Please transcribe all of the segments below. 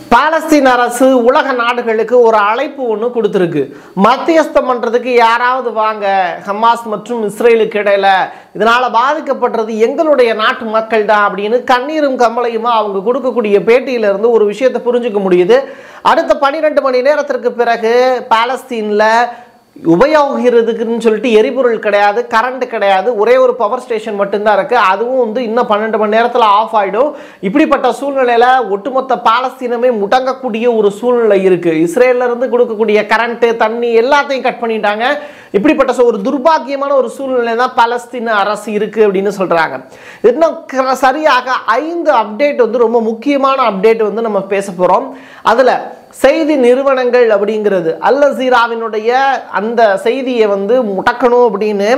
பாலஸ்தீன் அரசு உலக நாடுகளுக்கு ஒரு அழைப்பு ஒன்று கொடுத்துருக்கு மத்தியஸ்தம் பண்ணுறதுக்கு யாராவது வாங்க ஹமாஸ் மற்றும் இஸ்ரேலுக்கு இடையில இதனால பாதிக்கப்படுறது எங்களுடைய நாட்டு மக்கள் தான் அப்படின்னு கண்ணீரும் கம்பளையுமா அவங்க கொடுக்கக்கூடிய பேட்டியில இருந்து ஒரு விஷயத்தை புரிஞ்சுக்க முடியுது அடுத்த பன்னிரெண்டு மணி நேரத்திற்கு பிறகு பாலஸ்தீன்ல உபயோகிக்கிறதுக்குன்னு சொல்லிட்டு எரிபொருள் கிடையாது கரண்ட் கிடையாது ஒரே ஒரு பவர் ஸ்டேஷன் மட்டும்தான் இருக்கு அதுவும் வந்து இன்னும் பன்னெண்டு மணி நேரத்தில் ஆஃப் ஆயிடும் இப்படிப்பட்ட சூழ்நிலையில ஒட்டுமொத்த பாலஸ்தீனமே முடங்கக்கூடிய ஒரு சூழ்நிலை இருக்கு இஸ்ரேல்ல இருந்து கொடுக்கக்கூடிய கரண்ட் தண்ணி எல்லாத்தையும் கட் பண்ணிட்டாங்க இப்படிப்பட்ட சு- ஒரு துர்பாக்கியமான ஒரு சூழ்நிலை தான் பாலஸ்தீன அரசு இருக்கு அப்படின்னு சொல்றாங்க இன்னும் க- சரியாக ஐந்து அப்டேட் வந்து ரொம்ப முக்கியமான அப்டேட் வந்து நம்ம பேச போறோம் அதுல செய்தி நிறுவனங்கள் அப்படிங்கிறது அல் ஜீராவினுடைய அந்த செய்தியை வந்து முடக்கணும் அப்படின்னு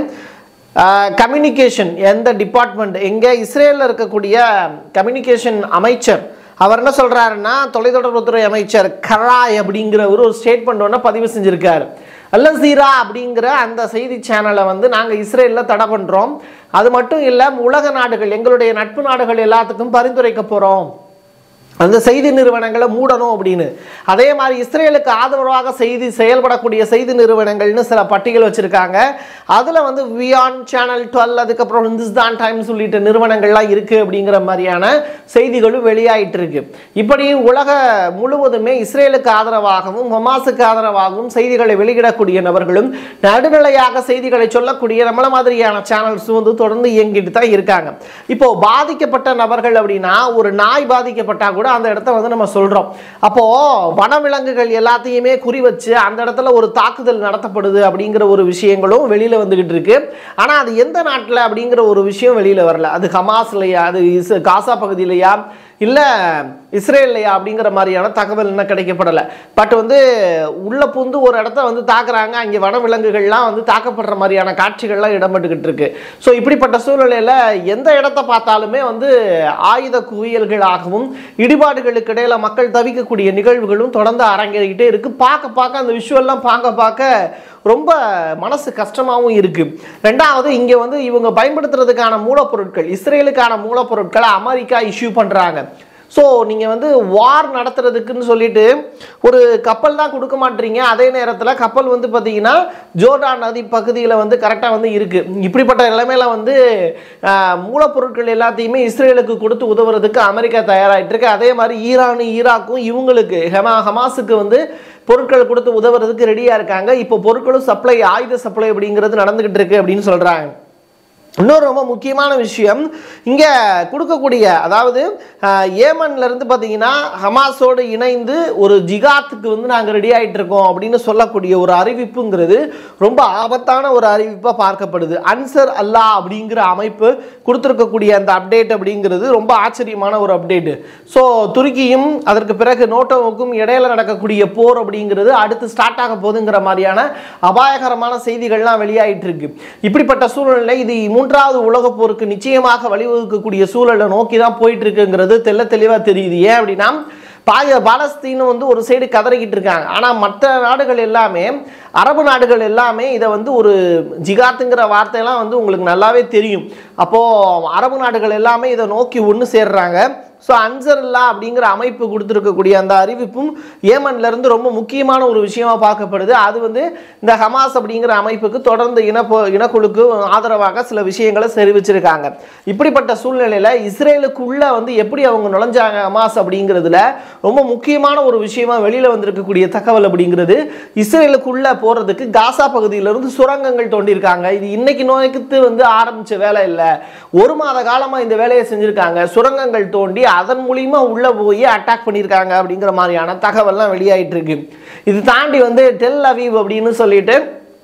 கம்யூனிகேஷன் எந்த டிபார்ட்மெண்ட் எங்கே இஸ்ரேலில் இருக்கக்கூடிய கம்யூனிகேஷன் அமைச்சர் அவர் என்ன சொல்றாருன்னா தொலைத்தொடர்புத்துறை அமைச்சர் கராய் அப்படிங்கிறவர் ஒரு ஸ்டேட்மெண்ட் ஒன்று பதிவு செஞ்சிருக்காரு அல் ஜீரா அப்படிங்கிற அந்த செய்தி சேனலை வந்து நாங்கள் இஸ்ரேலில் தடை பண்ணுறோம் அது மட்டும் இல்லை உலக நாடுகள் எங்களுடைய நட்பு நாடுகள் எல்லாத்துக்கும் பரிந்துரைக்க போகிறோம் அந்த செய்தி நிறுவனங்களை மூடணும் அப்படின்னு அதே மாதிரி இஸ்ரேலுக்கு ஆதரவாக செய்தி செயல்படக்கூடிய செய்தி நிறுவனங்கள்னு சில பட்டியல் வச்சிருக்காங்க அதில் வந்து வியான் சேனல் டுவெல் அதுக்கப்புறம் ஹிந்துஸ்தான் டைம்ஸ் உள்ளிட்ட நிறுவனங்கள்லாம் இருக்கு அப்படிங்கிற மாதிரியான செய்திகளும் வெளியாயிட்டு இருக்கு இப்படி உலக முழுவதுமே இஸ்ரேலுக்கு ஆதரவாகவும் ஹமாஸுக்கு ஆதரவாகவும் செய்திகளை வெளியிடக்கூடிய நபர்களும் நடுநிலையாக செய்திகளை சொல்லக்கூடிய நம்மள மாதிரியான சேனல்ஸும் வந்து தொடர்ந்து இயங்கிட்டு தான் இருக்காங்க இப்போ பாதிக்கப்பட்ட நபர்கள் அப்படின்னா ஒரு நாய் பாதிக்கப்பட்டா கூட அந்த இடத்த வந்து நம்ம சொல்றோம் அப்போ வனவிலங்குகள் எல்லாத்தையுமே குறி வச்சு அந்த இடத்துல ஒரு தாக்குதல் நடத்தப்படுது அப்படிங்கிற ஒரு விஷயங்களும் வெளியில வந்துகிட்டு இருக்கு ஆனா அது எந்த நாட்டில் அப்படிங்கிற ஒரு விஷயம் வெளியில வரல அது ஹமாஸ்லையா அது இஸ் காசா பகுதியிலையா இல்லை இஸ்ரேல்லையா அப்படிங்கிற மாதிரியான தகவல் இன்னும் கிடைக்கப்படலை பட் வந்து உள்ள புந்து ஒரு இடத்த வந்து தாக்குறாங்க அங்கே வனவிலங்குகள்லாம் வந்து தாக்கப்படுற மாதிரியான காட்சிகள்லாம் இடம்பெற்றுக்கிட்டு இருக்கு ஸோ இப்படிப்பட்ட சூழ்நிலையில் எந்த இடத்த பார்த்தாலுமே வந்து ஆயுத குவியல்களாகவும் இடிபாடுகளுக்கு இடையில மக்கள் தவிக்கக்கூடிய நிகழ்வுகளும் தொடர்ந்து அரங்கேறிக்கிட்டே இருக்கு பார்க்க பார்க்க அந்த விஷுவல்லாம் பார்க்க பார்க்க ரொம்ப மனசு கஷ்டமாகவும் இருக்கு ரெண்டாவது இங்கே வந்து இவங்க பயன்படுத்துறதுக்கான மூலப்பொருட்கள் இஸ்ரேலுக்கான மூலப்பொருட்களை அமெரிக்கா இஷ்யூ பண்ணுறாங்க ஸோ நீங்கள் வந்து வார் நடத்துறதுக்குன்னு சொல்லிட்டு ஒரு கப்பல் தான் கொடுக்க மாட்டீங்க அதே நேரத்தில் கப்பல் வந்து பார்த்தீங்கன்னா ஜோர்டான் நதி பகுதியில் வந்து கரெக்டாக வந்து இருக்குது இப்படிப்பட்ட நிலைமையில வந்து ஆஹ், மூலப்பொருட்கள் எல்லாத்தையுமே இஸ்ரேலுக்கு கொடுத்து உதவுறதுக்கு அமெரிக்கா தயாராகிட்டு இருக்கு அதே மாதிரி ஈரான் ஈராக்கும் இவங்களுக்கு ஹமா ஹமாஸுக்கு வந்து பொருட்கள் கொடுத்து உதவுறதுக்கு ரெடியாக இருக்காங்க இப்போ பொருட்களும் சப்ளை ஆயுத சப்ளை அப்படிங்கிறது நடந்துகிட்டு இருக்கு அப்படின்னு சொல்கிறாங்க இன்னொரு ரொம்ப முக்கியமான விஷயம் இங்கே கொடுக்கக்கூடிய அதாவது ஆஹ், ஏமன்ல இருந்து பார்த்தீங்கன்னா ஹமாஸோடு இணைந்து ஒரு ஜிகாத்துக்கு வந்து நாங்கள் ரெடி ஆயிட்டு இருக்கோம் அப்படின்னு சொல்லக்கூடிய ஒரு அறிவிப்புங்கிறது ரொம்ப ஆபத்தான ஒரு அறிவிப்பாக பார்க்கப்படுது அன்சர் அல்லாஹ் அப்படிங்கிற அமைப்பு கொடுத்துருக்கக்கூடிய அந்த அப்டேட் அப்படிங்கிறது ரொம்ப ஆச்சரியமான ஒரு அப்டேட்டு ஸோ துருக்கியும் அதற்கு பிறகு நோட்டோவுக்கும் இடையில நடக்கக்கூடிய போர் அப்படிங்கிறது அடுத்து ஸ்டார்ட் ஆக போகுதுங்கிற மாதிரியான அபாயகரமான செய்திகள்லாம் வெளியாயிட்டு இருக்கு இப்படிப்பட்ட சூழ்நிலை இது மூன்றாவது உலகப் போருக்கு நிச்சயமாக வழிவகுக்கக்கூடிய சூழலை நோக்கி தான் போயிட்டு இருக்குங்கிறது தெள்ள தெளிவாக தெரியுது ஏன் அப்படின்னா பாய பாலஸ்தீன் வந்து ஒரு சைடு கதறிக்கிட்டு இருக்காங்க ஆனால் மற்ற நாடுகள் எல்லாமே அரபு நாடுகள் எல்லாமே இதை வந்து ஒரு ஜிகாத்துங்கிற வார்த்தையெல்லாம் வந்து உங்களுக்கு நல்லாவே தெரியும் அப்போது அரபு நாடுகள் எல்லாமே இதை நோக்கி ஒன்று சேர்றாங்க ஸோ அன்சர்லா அப்படிங்கிற அமைப்பு கொடுத்துருக்கக்கூடிய அந்த அறிவிப்பும் ஏமன்ல இருந்து ரொம்ப முக்கியமான ஒரு விஷயமா பார்க்கப்படுது அது வந்து இந்த ஹமாஸ் அப்படிங்கிற அமைப்புக்கு தொடர்ந்து இனப்போ இனக்குழுக்கு ஆதரவாக சில விஷயங்களை தெரிவிச்சிருக்காங்க இப்படிப்பட்ட சூழ்நிலையில் இஸ்ரேலுக்குள்ள வந்து எப்படி அவங்க நுழைஞ்சாங்க ஹமாஸ் அப்படிங்கிறதுல ரொம்ப முக்கியமான ஒரு விஷயமா வெளியில வந்திருக்கக்கூடிய தகவல் அப்படிங்கிறது இஸ்ரேலுக்குள்ள போறதுக்கு காசா பகுதியிலிருந்து சுரங்கங்கள் தோண்டியிருக்காங்க இது இன்னைக்கு நோய்க்கு வந்து ஆரம்பிச்ச வேலை இல்லை ஒரு மாத காலமா இந்த வேலையை செஞ்சிருக்காங்க சுரங்கங்கள் தோண்டி அதன் மூலியமா உள்ள போய் அட்டாக் பண்ணியிருக்காங்க அப்படிங்கிற மாதிரியான தகவல்லாம் வெளியாயிட்டு இருக்கு இது தாண்டி வந்து டெல் அவீவ் அப்படின்னு சொல்லிட்டு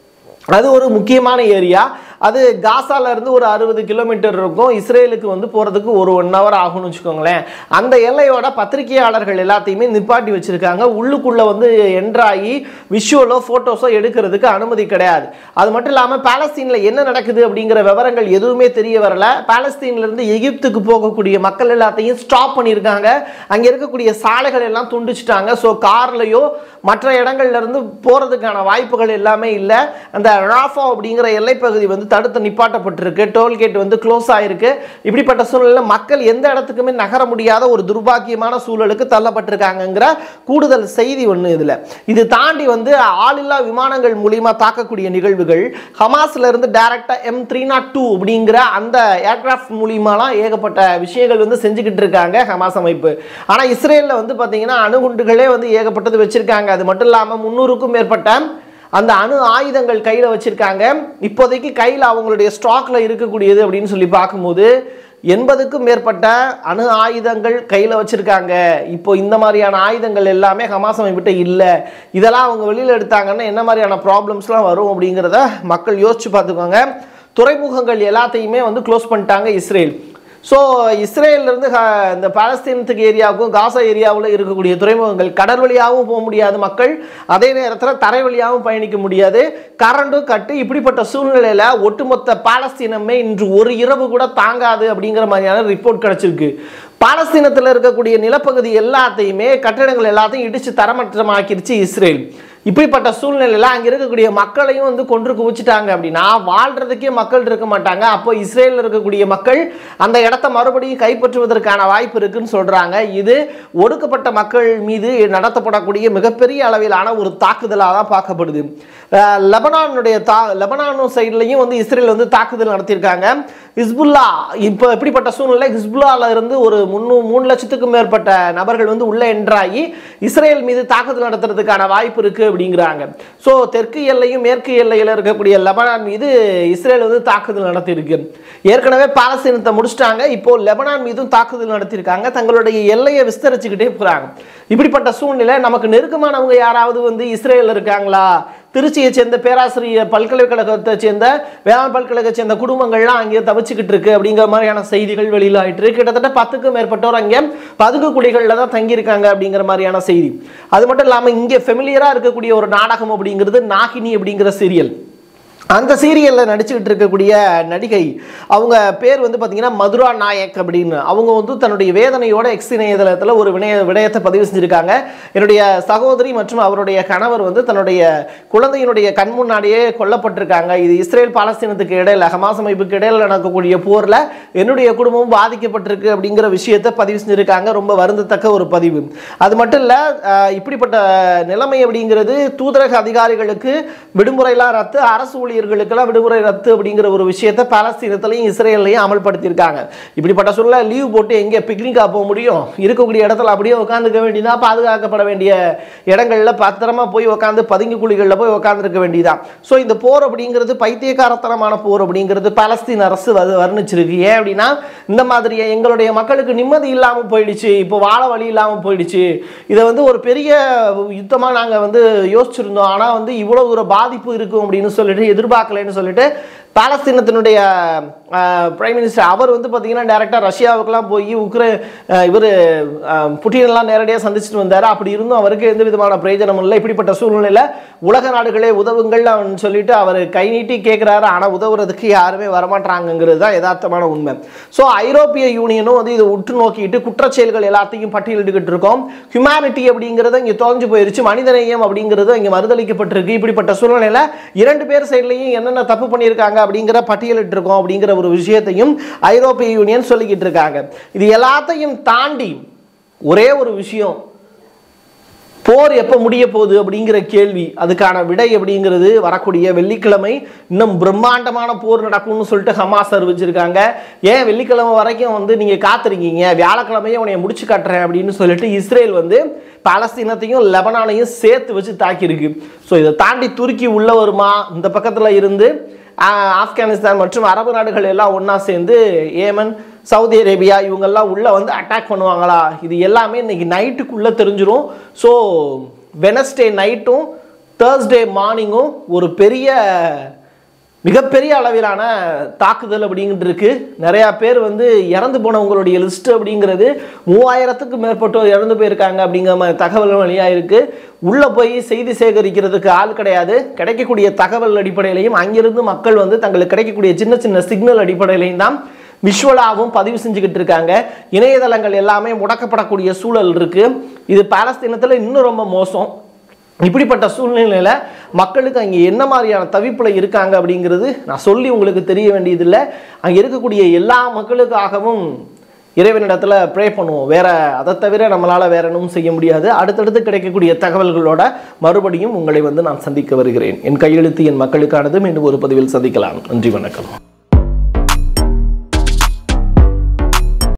அது ஒரு முக்கியமான ஏரியா அது காசால இருந்து ஒரு அறுபது கிலோமீட்டர் இருக்கும் இஸ்ரேலுக்கு வந்து போகிறதுக்கு ஒரு ஒன் ஹவர் ஆகும்னு வச்சுக்கோங்களேன் அந்த எல்லையோட பத்திரிகையாளர்கள் எல்லாத்தையுமே நிப்பாட்டி வச்சிருக்காங்க உள்ளுக்குள்ள வந்து என்ட்ராகி விஷுவலோ ஃபோட்டோஸோ எடுக்கிறதுக்கு அனுமதி கிடையாது அது மட்டும் இல்லாமல் பாலஸ்தீனில் என்ன நடக்குது அப்படிங்கிற விவரங்கள் எதுவுமே தெரிய வரல பாலஸ்தீன்ல இருந்து எகிப்துக்கு போகக்கூடிய மக்கள் எல்லாத்தையும் ஸ்டாப் பண்ணியிருக்காங்க அங்கே இருக்கக்கூடிய சாலைகள் எல்லாம் துண்டிச்சிட்டாங்க ஸோ கார்லையோ மற்ற இடங்கள்ல இருந்து போகிறதுக்கான வாய்ப்புகள் எல்லாமே இல்லை அந்த ராஃபா அப்படிங்கிற எல்லைப்பகுதி வந்து தடுத்து நிப்பாட்டப்பட்டிருக்கு டோல்கேட் வந்து க்ளோஸ் ஆயிருக்கு இப்படிப்பட்ட சூழ்நிலையில் மக்கள் எந்த இடத்துக்குமே நகர முடியாத ஒரு துர்பாக்கியமான சூழலுக்கு தள்ளப்பட்டிருக்காங்கங்கிற கூடுதல் செய்தி ஒன்று இதில் இது தாண்டி வந்து ஆளில்லா விமானங்கள் மூலியமா தாக்கக்கூடிய நிகழ்வுகள் ஹமாஸ்ல இருந்து டைரக்டா எம் த்ரீ நாட் டூ அப்படிங்கிற அந்த ஏர்கிராஃப்ட் மூலியமாலாம் ஏகப்பட்ட விஷயங்கள் வந்து செஞ்சுக்கிட்டு இருக்காங்க ஹமாஸ் அமைப்பு ஆனா இஸ்ரேல்ல வந்து பாத்தீங்கன்னா அணுகுண்டுகளே வந்து ஏகப்பட்டது வச்சிருக்காங்க அது மட்டும் இல்லாம முன்னூறுக்கும் மேற்பட்ட அந்த அணு ஆயுதங்கள் கையில் வச்சிருக்காங்க இப்போதைக்கு கையில் அவங்களுடைய ஸ்டாக்ல இருக்கக்கூடியது அப்படின்னு சொல்லி பார்க்கும்போது எண்பதுக்கும் மேற்பட்ட அணு ஆயுதங்கள் கையில் வச்சிருக்காங்க இப்போ இந்த மாதிரியான ஆயுதங்கள் எல்லாமே ஹமாஸ் அமைப்பிட்ட இல்லை இதெல்லாம் அவங்க வெளியில் எடுத்தாங்கன்னா என்ன மாதிரியான ப்ராப்ளம்ஸ்லாம் வரும் அப்படிங்கிறத மக்கள் யோசிச்சு பார்த்துக்கோங்க துறைமுகங்கள் எல்லாத்தையுமே வந்து க்ளோஸ் பண்ணிட்டாங்க இஸ்ரேல் ஸோ இஸ்ரேலிருந்து இந்த பாலஸ்தீனத்துக்கு ஏரியாவுக்கும் காசா ஏரியாவில் இருக்கக்கூடிய துறைமுகங்கள் கடல் வழியாகவும் போக முடியாது மக்கள் அதே நேரத்தில் தரை வழியாகவும் பயணிக்க முடியாது கரண்டும் கட்டு இப்படிப்பட்ட சூழ்நிலையில் ஒட்டுமொத்த பாலஸ்தீனமே இன்று ஒரு இரவு கூட தாங்காது அப்படிங்கிற மாதிரியான ரிப்போர்ட் கிடச்சிருக்கு பாலஸ்தீனத்தில் இருக்கக்கூடிய நிலப்பகுதி எல்லாத்தையுமே கட்டிடங்கள் எல்லாத்தையும் இடித்து தரமற்றமாக்கிருச்சு இஸ்ரேல் இப்படிப்பட்ட சூழ்நிலையில் அங்கே இருக்கக்கூடிய மக்களையும் வந்து கொன்று குவிச்சிட்டாங்க அப்படின்னா வாழ்றதுக்கே மக்கள் இருக்க மாட்டாங்க அப்போ இஸ்ரேலில் இருக்கக்கூடிய மக்கள் அந்த இடத்த மறுபடியும் கைப்பற்றுவதற்கான வாய்ப்பு இருக்குன்னு சொல்றாங்க இது ஒடுக்கப்பட்ட மக்கள் மீது நடத்தப்படக்கூடிய மிகப்பெரிய அளவிலான ஒரு தாக்குதலாக தான் பார்க்கப்படுது அஹ் லெபனானுடைய தா லெபனானும் சைட்லையும் வந்து இஸ்ரேல் வந்து தாக்குதல் நடத்தியிருக்காங்க ஹிஸ்புல்லா இப்போ எப்படிப்பட்ட சூழ்நிலை ஹிஸ்புல்லால இருந்து ஒரு முன்னூ மூணு லட்சத்துக்கும் மேற்பட்ட நபர்கள் வந்து உள்ளே என்ட்ராகி இஸ்ரேல் மீது தாக்குதல் நடத்துறதுக்கான வாய்ப்பு இருக்கு அப்படிங்கிறாங்க ஸோ தெற்கு எல்லையும் மேற்கு எல்லையில் இருக்கக்கூடிய லெபனான் மீது இஸ்ரேல் வந்து தாக்குதல் நடத்தியிருக்கு ஏற்கனவே பாலஸ்தீனத்தை முடிச்சிட்டாங்க இப்போ லெபனான் மீதும் தாக்குதல் நடத்தியிருக்காங்க தங்களுடைய எல்லையை விஸ்தரிச்சுக்கிட்டே போகிறாங்க இப்படிப்பட்ட சூழ்நிலை நமக்கு நெருக்கமானவங்க யாராவது வந்து இஸ்ரேலில் இருக்காங்களா திருச்சியை சேர்ந்த பேராசிரியர் பல்கலைக்கழகத்தை சேர்ந்த வேளாண் பல்கலைக்கழகத்தை சேர்ந்த குடும்பங்கள்லாம் அங்கே தவிச்சுக்கிட்டு இருக்கு அப்படிங்கிற மாதிரியான செய்திகள் வெளியில் ஆயிட்டு இருக்கு. கிட்டத்தட்ட பத்துக்கும் மேற்பட்டோர் அங்கே பதுங்கு குடிகளில் தான் தங்கியிருக்காங்க அப்படிங்கிற மாதிரியான செய்தி அது மட்டும் இல்லாமல் இங்கே ஃபெமிலியராக இருக்கக்கூடிய ஒரு நாடகம் அப்படிங்கிறது நாகினி அப்படிங்கிற சீரியல் அந்த சீரியலில் நடிச்சுக்கிட்டு இருக்கக்கூடிய நடிகை அவங்க பேர் வந்து பார்த்தீங்கன்னா மதுரா நாயக் அப்படின்னு அவங்க வந்து தன்னுடைய வேதனையோட எக்ஸ் இணையதளத்தில் ஒரு வினய விடயத்தை பதிவு செஞ்சுருக்காங்க என்னுடைய சகோதரி மற்றும் அவருடைய கணவர் வந்து தன்னுடைய குழந்தையினுடைய கண் முன்னாடியே கொல்லப்பட்டிருக்காங்க இது இஸ்ரேல் பாலஸ்தீனத்துக்கு இடையில ஹமாஸ் அமைப்புக்கு இடையில நடக்கக்கூடிய போரில் என்னுடைய குடும்பமும் பாதிக்கப்பட்டிருக்கு அப்படிங்கிற விஷயத்தை பதிவு செஞ்சுருக்காங்க ரொம்ப வருந்தத்தக்க ஒரு பதிவு அது மட்டும் இல்லை இப்படிப்பட்ட நிலைமை அப்படிங்கிறது தூதரக அதிகாரிகளுக்கு விடுமுறைலாம் ரத்து அரசு ஊழியர்களுக்கெல்லாம் விடுமுறை ரத்து அப்படிங்கிற ஒரு விஷயத்தை பாலஸ்தீனத்திலையும் இஸ்ரேல்லையும் அமல்படுத்தியிருக்காங்க இப்படிப்பட்ட சூழ்நிலை லீவ் போட்டு எங்கே பிக்னிக்காக போக முடியும் இருக்கக்கூடிய இடத்துல அப்படியே உட்காந்துக்க வேண்டியதா பாதுகாக்கப்பட வேண்டிய இடங்கள்ல பத்திரமா போய் உட்காந்து பதுங்கி குழிகளில் போய் உட்காந்துருக்க வேண்டியதான் ஸோ இந்த போர் அப்படிங்கிறது பைத்தியக்காரத்தனமான போர் அப்படிங்கிறது பாலஸ்தீன் அரசு வது வர்ணிச்சிருக்கு ஏன் அப்படின்னா இந்த மாதிரி எங்களுடைய மக்களுக்கு நிம்மதி இல்லாமல் போயிடுச்சு இப்போ வாழ வழி இல்லாமல் போயிடுச்சு இதை வந்து ஒரு பெரிய யுத்தமாக நாங்கள் வந்து யோசிச்சிருந்தோம் ஆனால் வந்து இவ்வளோ தூரம் பாதிப்பு இருக்கும் அப்படின்னு சொல்லிட்டு எதிர்பார்க்கலைன்னு சொல்லிட்டு பாலஸ்தீனத்தினுடைய பிரைம் மினிஸ்டர் அவர் வந்து பார்த்தீங்கன்னா டைரெக்டாக ரஷ்யாவுக்கெல்லாம் போய் உக்ரை இவர் புட்டினெல்லாம் நேரடியாக சந்திச்சுட்டு வந்தார் அப்படி இருந்தும் அவருக்கு எந்த விதமான பிரயோஜனமும் இல்லை இப்படிப்பட்ட சூழ்நிலையில் உலக நாடுகளே உதவுங்கள் அவன் சொல்லிட்டு அவர் கை நீட்டி கேட்குறாரு ஆனால் உதவுறதுக்கு யாருமே வரமாட்டாங்கங்கிறது தான் யதார்த்தமான உண்மை ஸோ ஐரோப்பிய யூனியனும் வந்து இதை உற்று நோக்கிட்டு குற்றச்செயல்கள் எல்லாத்தையும் பட்டியலிட்டுக்கிட்டு இருக்கோம் ஹியூமனிட்டி அப்படிங்கிறது இங்கே தொலைஞ்சு போயிருச்சு மனிதநேயம் அப்படிங்கிறது இங்கே மறுதளிக்கப்பட்டிருக்கு இப்படிப்பட்ட சூழ்நிலையில் இரண்டு பேர் சைட்லையும் என்னென்ன தப்பு பண்ணியிருக்காங்க அப்படிங்கிற பட்டியலிட்டு இருக்கோம் அப்படிங்கிற ஒரு விஷயத்தையும் ஐரோப்பிய யூனியன் சொல்லிக்கிட்டு இருக்காங்க இது எல்லாத்தையும் தாண்டி ஒரே ஒரு விஷயம் போர் எப்போ முடிய போகுது அப்படிங்கிற கேள்வி அதுக்கான விடை அப்படிங்கிறது வரக்கூடிய வெள்ளிக்கிழமை இன்னும் பிரம்மாண்டமான போர் நடக்கும்னு சொல்லிட்டு ஹமாஸ் அறிவிச்சிருக்காங்க ஏன் வெள்ளிக்கிழமை வரைக்கும் வந்து நீங்கள் காத்திருக்கீங்க வியாழக்கிழமையே உனைய முடிச்சு காட்டுறேன் அப்படின்னு சொல்லிட்டு இஸ்ரேல் வந்து பாலஸ்தீனத்தையும் லெபனானையும் சேர்த்து வச்சு தாக்கியிருக்கு ஸோ இதை தாண்டி துருக்கி உள்ள வருமா இந்த பக்கத்தில் இருந்து ஆஹ், ஆப்கானிஸ்தான் மற்றும் அரபு நாடுகள் எல்லாம் ஒன்றா சேர்ந்து ஏமன் சவுதி அரேபியா இவங்கெல்லாம் உள்ளே வந்து அட்டாக் பண்ணுவாங்களா இது எல்லாமே இன்னைக்கு நைட்டுக்குள்ளே தெரிஞ்சிரும் ஸோ வெனஸ்டே நைட்டும் தேர்ஸ்டே மார்னிங்கும் ஒரு பெரிய மிகப்பெரிய அளவிலான தாக்குதல் அப்படிங்கிட்டு இருக்கு நிறையா பேர் வந்து இறந்து போனவங்களுடைய லிஸ்ட் அப்படிங்கிறது மூவாயிரத்துக்கு மேற்பட்டோர் இறந்து போயிருக்காங்க அப்படிங்கிற மாதிரி தகவல் வழியாக இருக்கு உள்ளே போய் செய்தி சேகரிக்கிறதுக்கு ஆள் கிடையாது கிடைக்கக்கூடிய தகவல் அடிப்படையிலையும் அங்கிருந்து மக்கள் வந்து தங்களுக்கு கிடைக்கக்கூடிய சின்ன சின்ன சிக்னல் அடிப்படையிலையும் தான் விஷுவலாகவும் பதிவு செஞ்சுக்கிட்டு இருக்காங்க இணையதளங்கள் எல்லாமே முடக்கப்படக்கூடிய சூழல் இருக்கு இது பாலஸ்தீனத்தில் இன்னும் ரொம்ப மோசம் இப்படிப்பட்ட சூழ்நிலையில் மக்களுக்கு அங்கே என்ன மாதிரியான தவிப்பில் இருக்காங்க அப்படிங்கிறது நான் சொல்லி உங்களுக்கு தெரிய வேண்டியதில்லை அங்கே இருக்கக்கூடிய எல்லா மக்களுக்காகவும் இறைவனிடத்தில் ப்ரே பண்ணுவோம் வேற அதை தவிர நம்மளால் வேற எதுவும் செய்ய முடியாது அடுத்தடுத்து கிடைக்கக்கூடிய தகவல்களோட மறுபடியும் உங்களை வந்து நான் சந்திக்க வருகிறேன் என் கையெழுத்து என் மக்களுக்கானது மீண்டும் ஒரு பதிவில் சந்திக்கலாம் நன்றி வணக்கம்